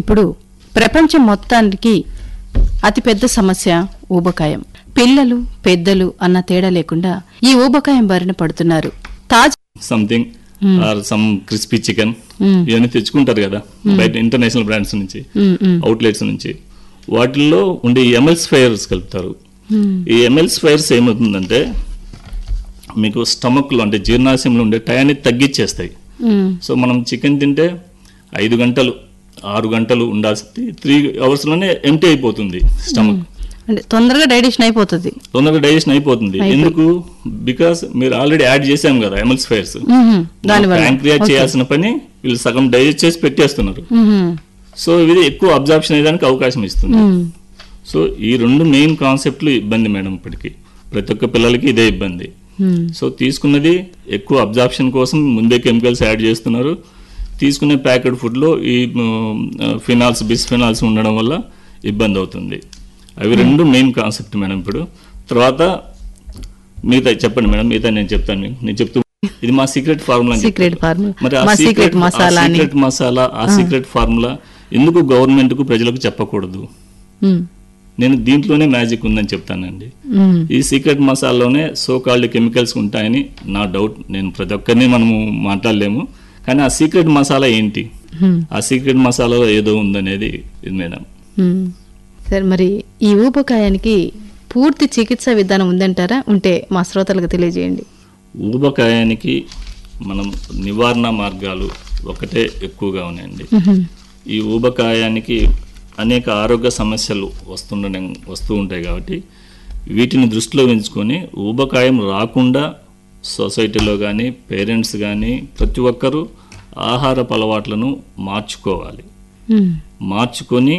ఇప్పుడు ప్రపంచం మొత్తానికి అతిపెద్ద సమస్య ఊబకాయం పిల్లలు పెద్దలు అన్న తేడా లేకుండా ఈ ఊబకాయం బారిన పడుతున్నారు తాజా something or some crispy chicken ఇవన్నీ తెచ్చుకుంటారు కదా బయట ఇంటర్నేషనల్ బ్రాండ్స్ నుంచి అవుట్లెట్స్ నుంచి వాటిల్లో ఉండే ఎమ్ఎల్స్ ఫైర్స్ కలుపుతారు ఈ ఎమ్ఎల్స్ ఫైర్స్ ఏమవుతుందంటే మీకు స్టమక్లో అంటే జీర్ణాశయంలో ఉండే టయాన్ని తగ్గించేస్తాయి ఉమ్, సో మనం చికెన్ తింటే ఐదు గంటలు ఆరు గంటలు ఉండాల్సింది త్రీ అవర్స్లోనే ఎంటీ అయిపోతుంది స్టమక్ అంటే తొందరగా డైజెషన్ అయిపోతుంది తొందరగా డైజెషన్ అయిపోతుంది ఎందుకు బికాస్ మీరు ఆల్రెడీ యాడ్ చేసాం కదా ఎమల్స్ ఫైర్స్ ఉహుం, దానివల్ల ప్యాంక్రియా చేయాల్సిన పని వీళ్ళు సగం డైజెస్ట్ చేసి పెట్టేస్తున్నారు ఉహుం, సో ఇది ఎక్కువ అబ్జార్ప్షన్ అయ్యడానికి అవకాశం ఇస్తుంది ఉమ్, సో ఈ రెండు మెయిన్ కాన్సెప్ట్లు ఇబ్బంది మేడం ఇప్పటికి ప్రతి ఒక్క పిల్లలకి ఇదే ఇబ్బంది ఉమ్, సో తీసుకున్నది ఎక్కువ అబ్జార్ప్షన్ కోసం ముందే కెమికల్స్ యాడ్ చేస్తున్నారు తీసుకునే ప్యాకెట్ ఫుడ్లో ఈ ఫినాల్స్ బిస్ఫినాల్స్ ఉండడం వల్ల ఇబ్బంది అవుతుంది అవి రెండు మెయిన్ కాన్సెప్ట్ మేడం ఇప్పుడు తర్వాత మిగతా చెప్పండి మేడం మిగతా నేను చెప్తాను మీకు నేను చెప్తూ ఇది మా సీక్రెట్ ఫార్ములా అని సీక్రెట్ చెప్తాను. ఫార్ములా మరి ఆ మా సీక్రెట్ సీక్రెట్ మసాలా అని సీక్రెట్ మసాలా ఆ సీక్రెట్ ఫార్ములా ఎందుకు గవర్నమెంట్ కు ప్రజలకు చెప్పకూడదు ఉమ్, నేను దీంట్లోనే మ్యాజిక్ ఉందని చెప్తానండి ఉమ్, ఈ సీక్రెట్ మసాలాలోనే సో కాల్డ్ కెమికల్స్ ఉంటాయని నా డౌట్ నేను ప్రతి ఒక్కరిని మనము మాట్లాడలేము కానీ ఆ సీక్రెట్ మసాలా ఏంటి ఉమ్, ఆ సీక్రెట్ మసాలాలో ఏదో ఉందనేది ఇది మేడం ఉమ్. సరే మరి ఈ ఊబకాయానికి పూర్తి చికిత్సా విధానం ఉందంటారా ఉంటే మా శ్రోతలకు తెలియజేయండి ఊబకాయానికి మనం నివారణ మార్గాలు ఒకటే ఎక్కువగా ఉన్నాయండి ఉహుం, ఈ ఊబకాయానికి అనేక ఆరోగ్య సమస్యలు వస్తుండడం వస్తూ ఉంటాయి కాబట్టి వీటిని దృష్టిలో ఉంచుకొని ఊబకాయం రాకుండా సొసైటీలో కానీ పేరెంట్స్ కానీ ప్రతి ఒక్కరూ ఆహారపు అలవాట్లను మార్చుకోవాలి ఉమ్, మార్చుకొని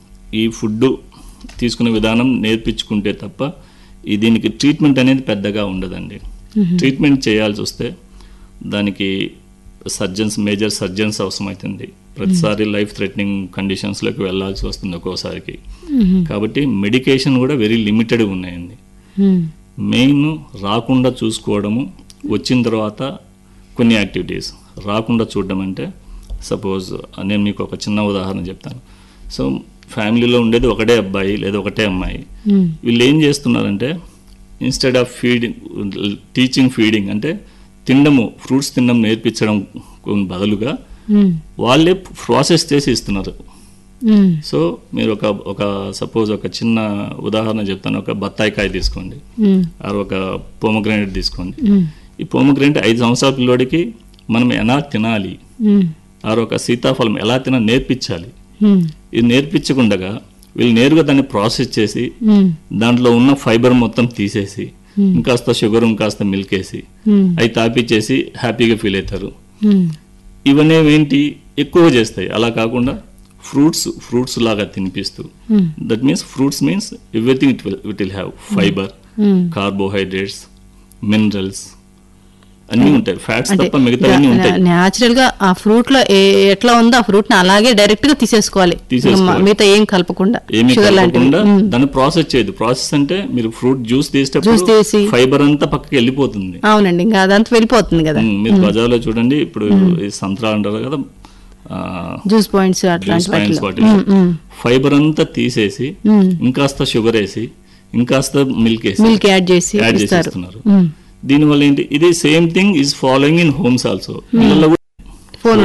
ఈ ఫుడ్ తీసుకునే విధానం నేర్పించుకుంటే తప్ప ఈ దీనికి ట్రీట్మెంట్ అనేది పెద్దగా ఉండదండి ట్రీట్మెంట్ చేయాల్సి వస్తే దానికి సర్జన్స్ మేజర్ సర్జన్స్ అవసరమవుతుంది ప్రతిసారి లైఫ్ థ్రెటనింగ్ కండిషన్స్లోకి వెళ్ళాల్సి వస్తుంది ఒక్కోసారికి ఉహుం, కాబట్టి మెడికేషన్ కూడా వెరీ లిమిటెడ్ ఉన్నాయండి ఉమ్, మెయిన్ రాకుండా చూసుకోవడము వచ్చిన తర్వాత కొన్ని యాక్టివిటీస్ రాకుండా చూడడం అంటే సపోజ్ నేను మీకు ఒక చిన్న ఉదాహరణ చెప్తాను సో ఫ్యామిలీలో ఉండేది ఒకటే అబ్బాయి లేదా ఒకటే అమ్మాయి ఉమ్, వీళ్ళు ఏం చేస్తున్నారంటే instead of feeding teaching feeding అంటే తినడము ఫ్రూట్స్ తినడం నేర్పించడం బదులుగా ఉమ్, వాళ్ళే ప్రాసెస్ చేసి ఇస్తున్నారు ఉమ్, సో మీరు ఒక ఒక సపోజ్ ఒక చిన్న ఉదాహరణ చెప్తాను ఒక బత్తాయికాయ తీసుకోండి ఉమ్, ఆర్ ఒక పోమగ్రానేట్ తీసుకోండి ఉమ్, ఈ పోమగ్రానేట్ ఐదు సంవత్సరాల పిల్లోడికి మనం ఎలా తినాలి ఉమ్, ఆర్ ఒక సీతాఫలం ఎలా తిన నేర్పించాలి ఉమ్, ఇది నేర్పించకుండా వీళ్ళు నేరుగా దాన్ని ప్రాసెస్ చేసి ఉమ్, దాంట్లో ఉన్న ఫైబర్ మొత్తం తీసేసి ఇంకాస్త షుగర్ ఇంకాస్త మిల్క్ వేసి ఉమ్, అవి తాపిచ్చేసి హ్యాపీగా ఫీల్ అవుతారు ఉమ్, ఇవన్నీ ఏంటి ఎక్కువ చేస్తాయి అలా కాకుండా ఫ్రూట్స్ ఫ్రూట్స్ లాగా తినిపిస్తూ um, that means fruits means everything it will it will have fibre um. Carbohydrates minerals అన్నీ ఉంటాయి ఫ్యాట్స్ అంటే తప్ప మిగతావన్నీ ఉంటాయి న్యాచురల్ గా ఆ ఫ్రూట్ లో ఏ- ఎట్లా ఉందో ఆ ఫ్రూట్ ని అలాగే డైరెక్ట్ గా తీసేసుకోవాలి తీసేసుకోవాలి. మిగతా ఏం కలపకుండా ఏమీ షుగర్ లాంటివి కలపకుండా దాన్ని ప్రాసెస్ చేయదు ప్రాసెస్ అంటే మీరు ఫ్రూట్ జ్యూస్ Juice తీసేటప్పుడు తీసి. ఫైబర్ అంతా పక్కకి వెళ్ళిపోతుంది అవునండి ఇంకా అదంతా వెళ్ళిపోతుంది కదా ఉమ్, మీరు బజార్లో చూడండి ఇప్పుడు ఈ సంత్రా అంటారు కదా జ్యూస్ పాయింట్స్ జ్యూస్ అట్లాంటి పాయింట్స్ వాటిలో వాటిలో ఫైబర్ అంతా తీసేసి ఉమ్. ఇంకాస్త షుగర్ వేసి ఇంకాస్త మిల్క్ వేసి మిల్క్ యాడ్ చేసి యాడ్ ఇస్తారు చేసేస్తున్నారు ఉమ్, దీనివల్ల ఏంటి ఇది same thing is following in homes also పిల్లల్లో కూడా